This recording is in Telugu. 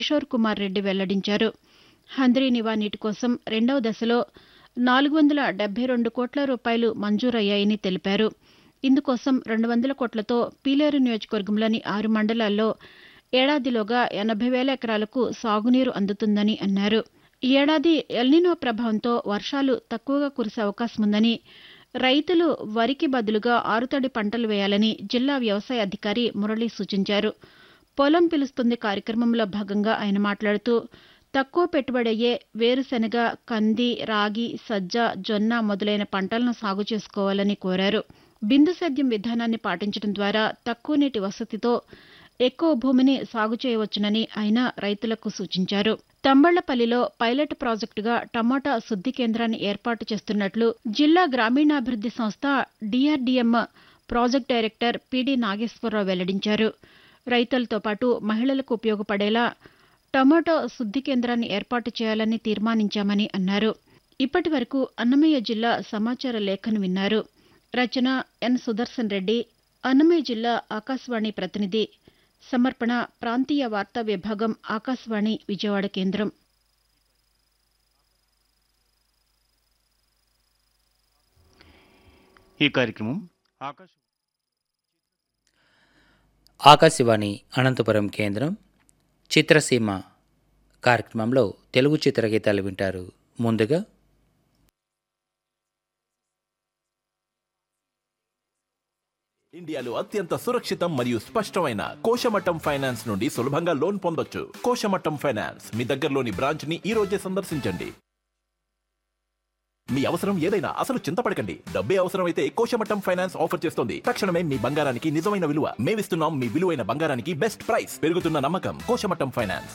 కిషోర్ కుమార్ రెడ్డి వెల్లడించారు హంద్రీ నివా నీటి కోసం రెండవ దశలో నాలుగు వందల డెబ్బై రెండు కోట్ల రూపాయలు మంజూరయ్యాయని తెలిపారు ఇందుకోసం రెండు వందల కోట్లతో పీలేరు నియోజకవర్గంలోని ఆరు మండలాల్లో ఏడాదిలోగా ఎనభై వేల ఎకరాలకు సాగునీరు అందుతుందని అన్నారు ఈ ఏడాది ఎల్నినో ప్రభావంతో వర్షాలు తక్కువగా కురిసే అవకాశం ఉందని రైతులు వరికి బదులుగా ఆరుతడి పంటలు వేయాలని జిల్లా వ్యవసాయ అధికారి మురళి సూచించారు పొలం పిలుస్తుంది కార్యక్రమంలో భాగంగా ఆయన మాట్లాడుతూ తక్కువ పెట్టుబడి అయ్యే వేరుశెనగ కంది రాగి సజ్జ జొన్న మొదలైన పంటలను సాగు చేసుకోవాలని కోరారు బిందు సేద్యం విధానాన్ని పాటించడం ద్వారా తక్కువ నీటి వసతితో ఎక్కువ భూమిని సాగు చేయవచ్చునని ఆయన రైతులకు సూచించారు తంబళ్లపల్లిలో పైలట్ ప్రాజెక్టుగా టమాటా శుద్ది కేంద్రాన్ని ఏర్పాటు చేస్తున్నట్లు జిల్లా గ్రామీణాభివృద్ది సంస్థ DRDM project director PD Nageswararao వెల్లడించారు రైతులతో పాటు మహిళలకు ఉపయోగపడేలా టమాటో శుద్ది కేంద్రాన్ని ఏర్పాటు చేయాలని తీర్మానించామని అన్నారు ఇప్పటి వరకు అన్నమయ్య జిల్లా సమాచార లేఖను విన్నారు రచన ఎన్ సుదర్శన్ రెడ్డి అన్నమయ్య జిల్లా ఆకాశవాణి ప్రతినిధి సమర్పణ ప్రాంతీయ వార్తా విభాగం ఆకాశవాణి విజయవాడ కేంద్రం ఈ కార్యక్రమం ఆకాశ ఆకాశవాణి అనంతపురం కేంద్రం చిత్రసీమ కార్యక్రమంలో తెలుగు చిత్రగీతాలు వింటారు ముందుగా ఇండియాలో అత్యంత సురక్షితం మరియు స్పష్టమైన కోశమట్టం ఫైనాన్స్ నుండి సులభంగా లోన్ పొందొచ్చు కోశమట్టం ఫైనాన్స్ మీ దగ్గరలోని బ్రాంచ్ ని ఈ రోజే సందర్శించండి మీ అవసరం ఏదైనా అసలు చింతపడకండి డబ్బే అవసరమైతే కోశమట్టం ఫైనాన్స్ ఆఫర్ చేస్తోంది తక్షణమే మీ బంగారానికి నిజమైన విలువ మేమిస్తున్నాం మీ విలువైన బంగారానికి బెస్ట్ ప్రైస్ పెరుగుతున్న నమ్మకం కోశమట్టం ఫైనాన్స్